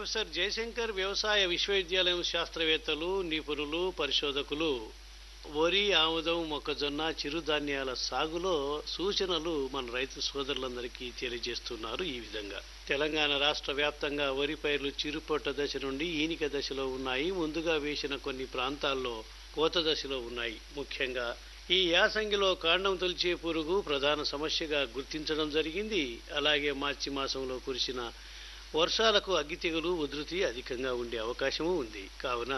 professor Jayashankar వ్యవసాయ విశ్వవిద్యాలయం శాస్త్రవేత్తలు నిపుణులు పరిశోధకులు వరి ఆముదం మొక్కజొన్న చిరుధాన్యాల సాగులో సూచనలు మన రైతు సోదరులందరికీ తెలియజేస్తున్నారు ఈ విధంగా తెలంగాణ రాష్ట్ర వ్యాప్తంగా వరి పైర్లు చిరుపొట్ట దశ నుండి ఈనిక దశలో ఉన్నాయి ముందుగా వేసిన కొన్ని ప్రాంతాల్లో కోత దశలో ఉన్నాయి ముఖ్యంగా ఈ యాసంగిలో కాండం తొలిచే పురుగు ప్రధాన సమస్యగా గుర్తించడం జరిగింది అలాగే మార్చి మాసంలో కురిసిన వర్షాలకు అగ్గి తెగులు ఉధృతి అధికంగా ఉండే అవకాశము ఉంది కావున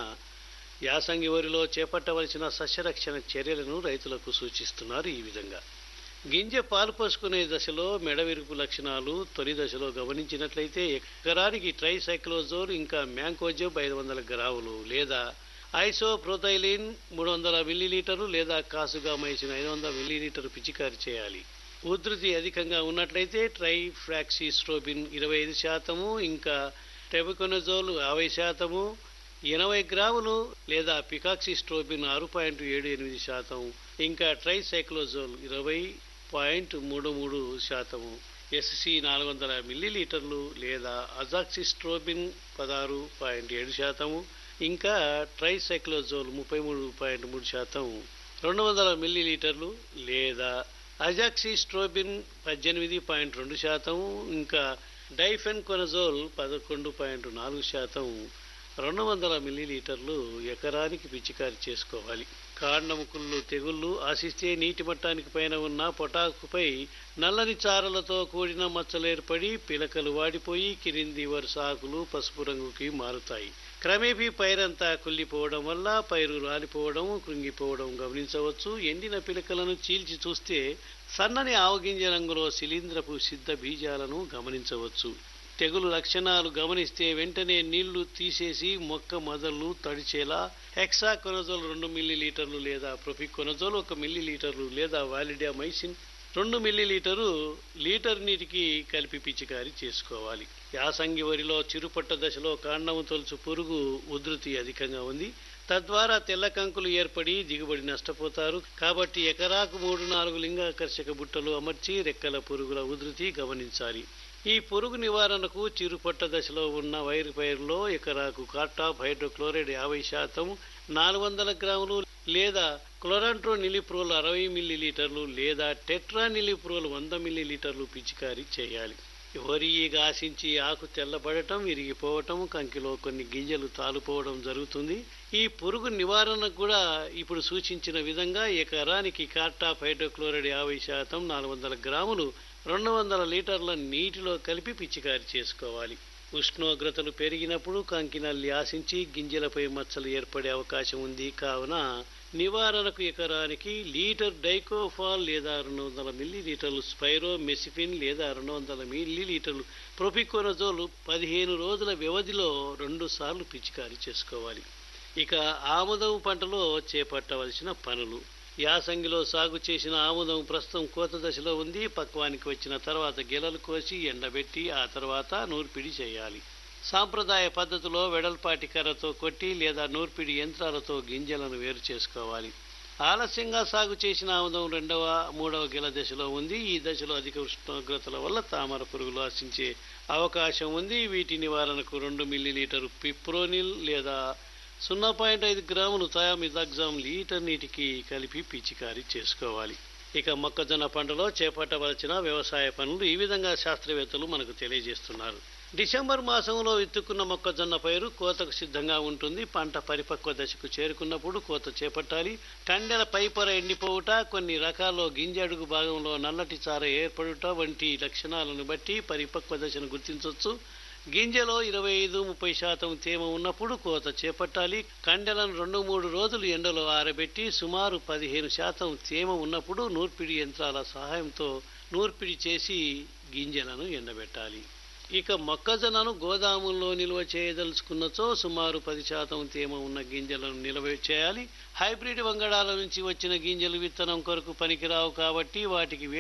యాసంగి వరిలో చేపట్టవలసిన సస్యరక్షణ చర్యలను రైతులకు సూచిస్తున్నారు ఈ విధంగా గింజ పాలు పోసుకునే దశలో మెడవిరుపు లక్షణాలు తొలి దశలో గమనించినట్లయితే ఎకరానికి ట్రైసైక్లోజోల్ ఇంకా మ్యాంకోజోబ్ ఐదు వందల గ్రాములు లేదా ఐసోప్రోథైలిన్ మూడు వందల మిల్లీలీటరు లేదా కాసుగా మైసిన ఐదు వందల మిల్లీలీటరు పిచికారి చేయాలి ఉధృతి అధికంగా ఉన్నట్లయితే ట్రైఫ్రాక్సిస్ట్రోబిన్ ఇరవై ఐదు శాతము ఇంకా టెబుకొనజోల్ యాభై శాతము ఎనభై గ్రాములు లేదా పికాక్సిస్ట్రోబిన్ ఆరు పాయింట్ ఏడు ఎనిమిది శాతం ఇంకా ట్రైసైక్లోజోల్ ఇరవై పాయింట్ మూడు మూడు శాతము ఎస్సి నాలుగు వందల మిల్లీలీటర్లు లేదా అజాక్సిస్ట్రోబిన్ పదహారు పాయింట్ ఏడు శాతము ఇంకా ట్రైసైక్లోజోల్ ముప్పై మూడు పాయింట్ మూడు శాతం రెండు వందల మిల్లీలీటర్లు లేదా అజాక్సిస్ట్రోబిన్ పద్దెనిమిది పాయింట్ రెండు శాతం ఇంకా డైఫెన్ కొనజోల్ పదకొండు పాయింట్ నాలుగు శాతం రెండు వందల మిల్లీలీటర్లు ఎకరానికి పిచికారి చేసుకోవాలి కాండముకుళ్ళు తెగుళ్ళు ఆశిస్తే నీటి మట్టానికి పైన ఉన్న పొటాకుపై నల్లని చారలతో కూడిన మచ్చలు ఏర్పడి పిలకలు వాడిపోయి కిరింది వరుస ఆకులు పసుపు రంగుకి మారుతాయి క్రమేపీ పైరంతా కుళ్ళిపోవడం వల్ల పైరు రాలిపోవడం కృంగిపోవడం గమనించవచ్చు ఎండిన పిలకలను చీల్చి చూస్తే సన్నని ఆవగింజ రంగులో శిలీంద్రపు సిద్ధ బీజాలను గమనించవచ్చు తెగులు లక్షణాలు గమనిస్తే వెంటనే నీళ్లు తీసేసి మొక్క మొదలు తడిచేలా హెక్సా కొనజోల్ రెండు మిల్లీ లీటర్లు లేదా ప్రొఫికొనజోల్ ఒక మిల్లీ లీటర్లు లేదా వాలిడా మైసిన్ రెండు మిల్లీ లీటరు లీటర్ నీటికి కలిపి పిచికారి చేసుకోవాలి యాసంగి వరిలో చిరుపట్ట దశలో కాండము తొలుచు పురుగు ఉధృతి అధికంగా ఉంది తద్వారా తెల్ల కంకులు ఏర్పడి దిగుబడి నష్టపోతారు కాబట్టి ఎకరాకు మూడు నాలుగు లింగాకర్షక బుట్టలు అమర్చి రెక్కల పురుగుల ఉధృతి గమనించాలి ఈ పురుగు నివారణకు చిరుపట్ట దశలో ఉన్న వైరు పైరులో ఎకరాకు కార్టాప్ హైడ్రోక్లోరైడ్ యాభై శాతం నాలుగు వందల గ్రాములు లేదా క్లోరాంట్రో నిలిప్రోల్ అరవై మిల్లీ లీటర్లు లేదా టెట్రా నిలిప్రోల్ వంద మిల్లీ లీటర్లు పిచికారీ చేయాలి వరి ఈగ ఆశించి ఆకు తెల్లబడటం విరిగిపోవటం కంకిలో కొన్ని గింజలు తాలుపోవడం జరుగుతుంది ఈ పురుగు నివారణకు కూడా ఇప్పుడు సూచించిన విధంగా ఎకరానికి కార్టాప్ హైడ్రోక్లోరైడ్ యాభై శాతం నాలుగు వందల గ్రాములు రెండు వందల లీటర్ల నీటిలో కలిపి పిచికారి చేసుకోవాలి ఉష్ణోగ్రతలు పెరిగినప్పుడు కంకినల్లి ఆశించి గింజలపై మచ్చలు ఏర్పడే అవకాశం ఉంది కావున నివారణకు ఎకరానికి లీటర్ డైకోఫాల్ లేదా రెండు వందల మిల్లీ లీటర్లు స్పైరో మెసిఫిన్ లేదా రెండు వందల మిల్లీ లీటర్లు ప్రొపికోనజోల్ పదిహేను రోజుల వ్యవధిలో రెండు సార్లు పిచికారీ చేసుకోవాలి ఇక ఆముదం పంటలో చేపట్టవలసిన పనులు యాసంగిలో సాగు చేసిన ఆముదం ప్రస్తుతం కోత దశలో ఉంది పక్వానికి వచ్చిన తర్వాత గెలలు కోసి ఎండబెట్టి ఆ తర్వాత నూర్పిడి చేయాలి సాంప్రదాయ పద్ధతిలో వెడల్పాటి కర్రతో కొట్టి లేదా నూర్పిడి యంత్రాలతో గింజలను వేరు చేసుకోవాలి ఆలస్యంగా సాగు చేసిన ఆముదం రెండవ మూడవ గెల దశలో ఉంది ఈ దశలో అధిక ఉష్ణోగ్రతల వల్ల తామర పురుగులు ఆశించే అవకాశం ఉంది వీటి నివారణకు రెండు మిల్లీలీటరు పిప్రోనిల్ లేదా సున్నా పాయింట్ ఐదు గ్రాములు థయామిజాగ్జామ్ లీటర్ నీటికి కలిపి పిచికారీ చేసుకోవాలి ఇక మొక్కజొన్న పంటలో చేపట్టవలసిన వ్యవసాయ పనులు ఈ విధంగా శాస్త్రవేత్తలు మనకు తెలియజేస్తున్నారు డిసెంబర్ మాసంలో విత్తుకున్న మొక్కజొన్న పైరు కోతకు సిద్ధంగా ఉంటుంది పంట పరిపక్వ దశకు చేరుకున్నప్పుడు కోత చేపట్టాలి కండెల పైపొర ఎండిపోవుట కొన్ని రకాల్లో గింజ అడుగు భాగంలో నల్లటి చార ఏర్పడుట వంటి లక్షణాలను బట్టి పరిపక్వ దశను గుర్తించవచ్చు గింజలో ఇరవై ఐదు ముప్పై శాతం తేమ ఉన్నప్పుడు కోత చేపట్టాలి కండెలను రెండు మూడు రోజులు ఎండలో ఆరబెట్టి సుమారు పదిహేను శాతం తేమ ఉన్నప్పుడు నూర్పిడి యంత్రాల సహాయంతో నూర్పిడి చేసి గింజలను ఎండబెట్టాలి ఇక మొక్కజొన్నను గోదాముల్లో నిల్వ చేయదలుచుకున్నచో సుమారు పది శాతం తేమ ఉన్న గింజలను నిల్వ చేయాలి హైబ్రిడ్ వంగడాల నుంచి వచ్చిన గింజలు విత్తనం కొరకు పనికిరావు కాబట్టి వాటికి